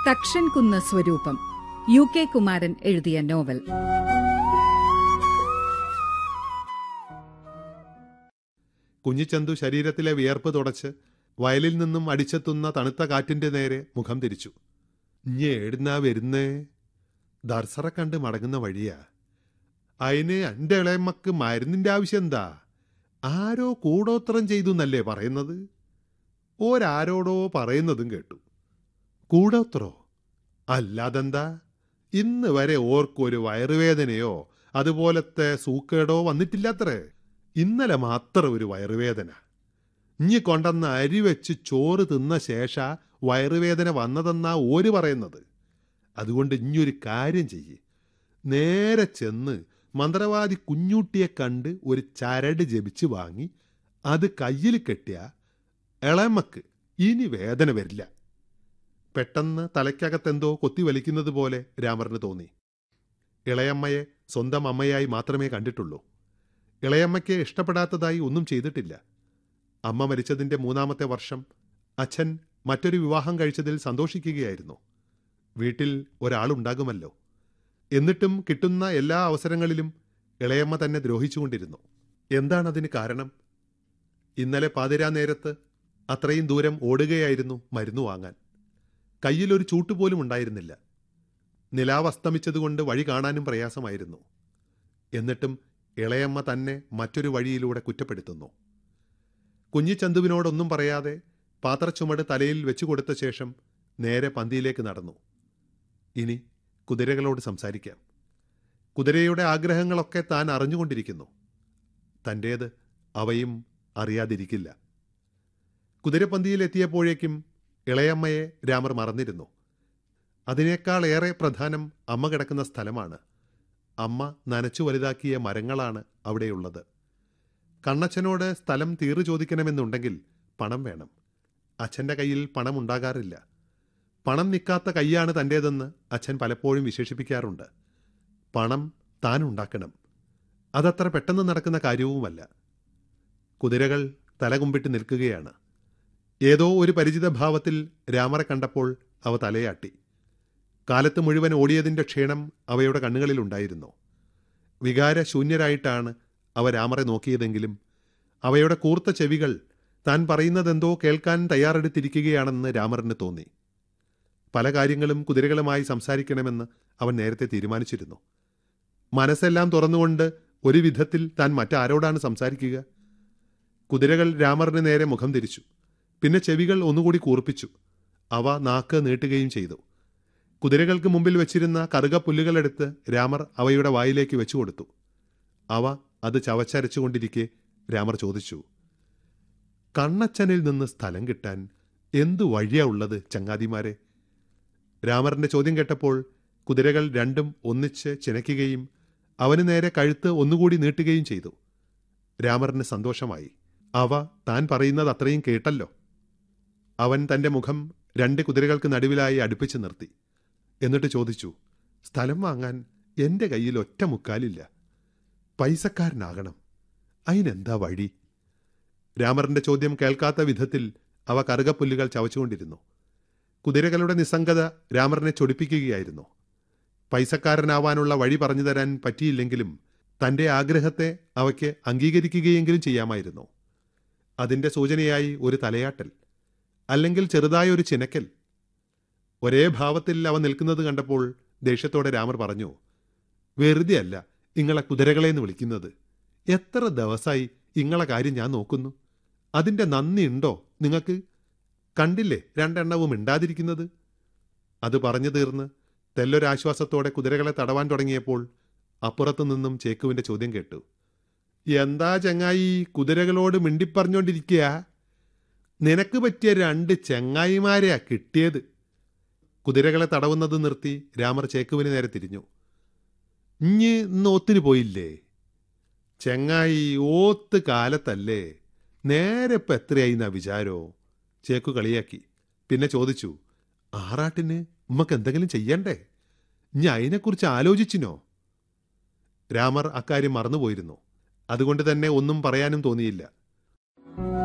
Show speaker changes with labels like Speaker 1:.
Speaker 1: തക്ഷൻ കുന്ന് സ്വരൂപം U K Kumaran എഴുതിയ നോവൽ
Speaker 2: കുഞ്ഞിച്ചന്തു ശരീരത്തിലെ വിയർപ്പ് തുടച്ച് വയലിൽ നിന്നും അടിച്ചെത്തുന്ന തണുത്ത കാറ്റിന്റെ നേരെ മുഖം തിരിച്ചു ഇഞ്ഞി ഏടുന്നാ വരുന്നേ ദർസറെ കണ്ട് മടങ്ങുന്ന വഴിയാ അതിന് എൻ്റെ ഇളയമ്മക്ക് മരുന്നിന്റെ ആവശ്യം എന്താ ആരോ കൂടോത്രം ചെയ്തു എന്നല്ലേ പറയുന്നത് ഓരാരോടോ പറയുന്നതും കേട്ടു കൂടോത്രോ അല്ലാതെന്താ ഇന്ന് വരെ ഓർക്കൊരു വയറുവേദനയോ അതുപോലത്തെ സൂക്കേടോ വന്നിട്ടില്ലാത്രേ ഇന്നലെ മാത്രം ഒരു വയറുവേദന ഇഞ്ഞി കൊണ്ടെന്ന അരി വെച്ച് ചോറ് തിന്ന ശേഷ വയറുവേദന വന്നതെന്നാ ഓര് പറയുന്നത് അതുകൊണ്ട് ഇഞ്ഞൊരു കാര്യം ചെയ്യ് നേരെ ചെന്ന് മന്ത്രവാദി കുഞ്ഞൂട്ടിയെ കണ്ട് ഒരു ചരട് ജപിച്ച് വാങ്ങി അത് കയ്യിൽ കെട്ടിയ ഇളമക്ക് ഇനി വേദന വരില്ല പെട്ടെന്ന് തലയ്ക്കകത്തെന്തോ കൊത്തി വലിക്കുന്നത് പോലെ രാമറിന് തോന്നി ഇളയമ്മയെ സ്വന്തം അമ്മയായി മാത്രമേ കണ്ടിട്ടുള്ളൂ ഇളയമ്മയ്ക്ക് ഇഷ്ടപ്പെടാത്തതായി ഒന്നും ചെയ്തിട്ടില്ല അമ്മ മരിച്ചതിന്റെ മൂന്നാമത്തെ വർഷം അച്ഛൻ മറ്റൊരു വിവാഹം കഴിച്ചതിൽ സന്തോഷിക്കുകയായിരുന്നു വീട്ടിൽ ഒരാളുണ്ടാകുമല്ലോ എന്നിട്ടും കിട്ടുന്ന എല്ലാ അവസരങ്ങളിലും ഇളയമ്മ തന്നെ ദ്രോഹിച്ചുകൊണ്ടിരുന്നു എന്താണതിന് കാരണം ഇന്നലെ പാതിരാ നേരത്ത് അത്രയും ദൂരം ഓടുകയായിരുന്നു മരുന്ന് വാങ്ങാൻ കയ്യിലൊരു ചൂട്ടുപോലും ഉണ്ടായിരുന്നില്ല നിലാവ് അസ്തമിച്ചതുകൊണ്ട് വഴി കാണാനും പ്രയാസമായിരുന്നു എന്നിട്ടും ഇളയമ്മ തന്നെ മറ്റൊരു വഴിയിലൂടെ കുറ്റപ്പെടുത്തുന്നു കുഞ്ഞിച്ചന്തുവിനോടൊന്നും പറയാതെ പാത്രച്ചുമട് തലയിൽ വെച്ചു കൊടുത്ത ശേഷം നേരെ പന്തിയിലേക്ക് നടന്നു ഇനി കുതിരകളോട് സംസാരിക്കാം കുതിരയുടെ ആഗ്രഹങ്ങളൊക്കെ താൻ അറിഞ്ഞുകൊണ്ടിരിക്കുന്നു തൻ്റേത് അവയും അറിയാതിരിക്കില്ല കുതിരപ്പന്തിയിലെത്തിയപ്പോഴേക്കും ഇളയമ്മയെ രാമർ മറന്നിരുന്നു അതിനേക്കാൾ ഏറെ പ്രധാനം അമ്മ കിടക്കുന്ന സ്ഥലമാണ് അമ്മ നനച്ചു വലുതാക്കിയ മരങ്ങളാണ് അവിടെയുള്ളത് കണ്ണച്ചനോട് സ്ഥലം തീറു ചോദിക്കണമെന്നുണ്ടെങ്കിൽ പണം വേണം അച്ഛൻ്റെ കയ്യിൽ പണം ഉണ്ടാകാറില്ല പണം നിൽക്കാത്ത കൈയാണ് തൻ്റേതെന്ന് അച്ഛൻ പലപ്പോഴും വിശേഷിപ്പിക്കാറുണ്ട് പണം താൻ ഉണ്ടാക്കണം അതത്ര പെട്ടെന്ന് നടക്കുന്ന കാര്യവുമല്ല കുതിരകൾ തലകുമ്പിട്ട് നിൽക്കുകയാണ് ഏതോ ഒരു പരിചിത ഭാവത്തിൽ രാമറെ കണ്ടപ്പോൾ അവ തലയാട്ടി കാലത്ത് മുഴുവൻ ഓടിയതിൻ്റെ ക്ഷീണം അവയുടെ കണ്ണുകളിലുണ്ടായിരുന്നു വികാരശൂന്യരായിട്ടാണ് അവ രാമറെ നോക്കിയതെങ്കിലും അവയുടെ കൂർത്ത ചെവികൾ താൻ പറയുന്നതെന്തോ കേൾക്കാൻ തയ്യാറെടുത്തിരിക്കുകയാണെന്ന് രാമറിന് തോന്നി പല കാര്യങ്ങളും കുതിരകളുമായി സംസാരിക്കണമെന്ന് അവൻ നേരത്തെ തീരുമാനിച്ചിരുന്നു മനസ്സെല്ലാം തുറന്നുകൊണ്ട് ഒരു വിധത്തിൽ താൻ മറ്റാരോടാണ് സംസാരിക്കുക കുതിരകൾ രാമറിന് നേരെ മുഖം തിരിച്ചു പിന്നെ ചെവികൾ ഒന്നുകൂടി കൂർപ്പിച്ചു അവ നാക്ക് നീട്ടുകയും ചെയ്തു കുതിരകൾക്ക് മുമ്പിൽ വെച്ചിരുന്ന കറുക പുല്ലുകളെടുത്ത് രാമർ അവയുടെ വായിലേക്ക് വെച്ചു കൊടുത്തു അവ അത് ചവച്ചരച്ചുകൊണ്ടിരിക്കെ രാമർ ചോദിച്ചു കണ്ണച്ചനിൽ നിന്ന് സ്ഥലം കിട്ടാൻ എന്തു വഴിയാ ഉള്ളത് ചങ്ങാതിമാരെ രാമറിന്റെ ചോദ്യം കേട്ടപ്പോൾ കുതിരകൾ രണ്ടും ഒന്നിച്ച് ചിനയ്ക്കുകയും അവന് നേരെ കഴുത്ത് ഒന്നുകൂടി നീട്ടുകയും ചെയ്തു രാമറിന് സന്തോഷമായി അവ താൻ പറയുന്നത് അത്രയും കേട്ടല്ലോ അവൻ തന്റെ മുഖം രണ്ട് കുതിരകൾക്ക് നടുവിലായി അടുപ്പിച്ച് നിർത്തി എന്നിട്ട് ചോദിച്ചു സ്ഥലം വാങ്ങാൻ എന്റെ കയ്യിൽ ഒറ്റ മുക്കാലില്ല പൈസക്കാരനാകണം അതിനെന്താ വഴി രാമറിന്റെ ചോദ്യം കേൾക്കാത്ത വിധത്തിൽ അവ കറുകപ്പുല്ലുകൾ ചവച്ചുകൊണ്ടിരുന്നു കുതിരകളുടെ നിസ്സംഗത രാമറിനെ ചൊടിപ്പിക്കുകയായിരുന്നു പൈസക്കാരനാവാനുള്ള വഴി പറഞ്ഞു തരാൻ പറ്റിയില്ലെങ്കിലും തന്റെ ആഗ്രഹത്തെ അവയ്ക്ക് അംഗീകരിക്കുകയെങ്കിലും ചെയ്യാമായിരുന്നു അതിന്റെ സൂചനയായി ഒരു തലയാട്ടൽ അല്ലെങ്കിൽ ചെറുതായ ഒരു ചിനക്കൽ ഒരേ ഭാവത്തിൽ അവ നിൽക്കുന്നത് കണ്ടപ്പോൾ ദേഷ്യത്തോടെ രാമർ പറഞ്ഞു വെറുതെ അല്ല ഇങ്ങളെ കുതിരകളെന്ന് വിളിക്കുന്നത് എത്ര ദിവസമായി ഇങ്ങളെ കാര്യം ഞാൻ നോക്കുന്നു അതിന്റെ നന്ദി ഉണ്ടോ നിങ്ങൾക്ക് കണ്ടില്ലേ രണ്ടെണ്ണവും മിണ്ടാതിരിക്കുന്നത് അത് പറഞ്ഞു തീർന്ന് തെല്ലൊരാശ്വാസത്തോടെ കുതിരകളെ തടവാൻ തുടങ്ങിയപ്പോൾ അപ്പുറത്തു നിന്നും ചേക്കുവിന്റെ ചോദ്യം കേട്ടു എന്താ ചങ്ങായി കുതിരകളോട് മിണ്ടിപ്പറഞ്ഞോണ്ടിരിക്കുക നിനക്ക് പറ്റിയ രണ്ട് ചെങ്ങായിമാരെയാ കിട്ടിയത് കുതിരകളെ തടവുന്നത് നിർത്തി രാമർ ചേക്കുവിന് നേരെ തിരിഞ്ഞു ഇഞ്ഞ് ഇന്ന് ഓത്തിന് പോയില്ലേ ചെങ്ങായി ഓത്ത് കാലത്തല്ലേ നേരെ ഇപ്പം എത്രയായി എന്നാ വിചാരോ ചേക്കു കളിയാക്കി പിന്നെ ചോദിച്ചു ആറാട്ടിന് ഉമ്മക്ക് എന്തെങ്കിലും ചെയ്യണ്ടേ ഇനി അതിനെക്കുറിച്ച് ആലോചിച്ചിനോ രാമർ അക്കാര്യം മറന്നുപോയിരുന്നു അതുകൊണ്ട് തന്നെ ഒന്നും പറയാനും തോന്നിയില്ല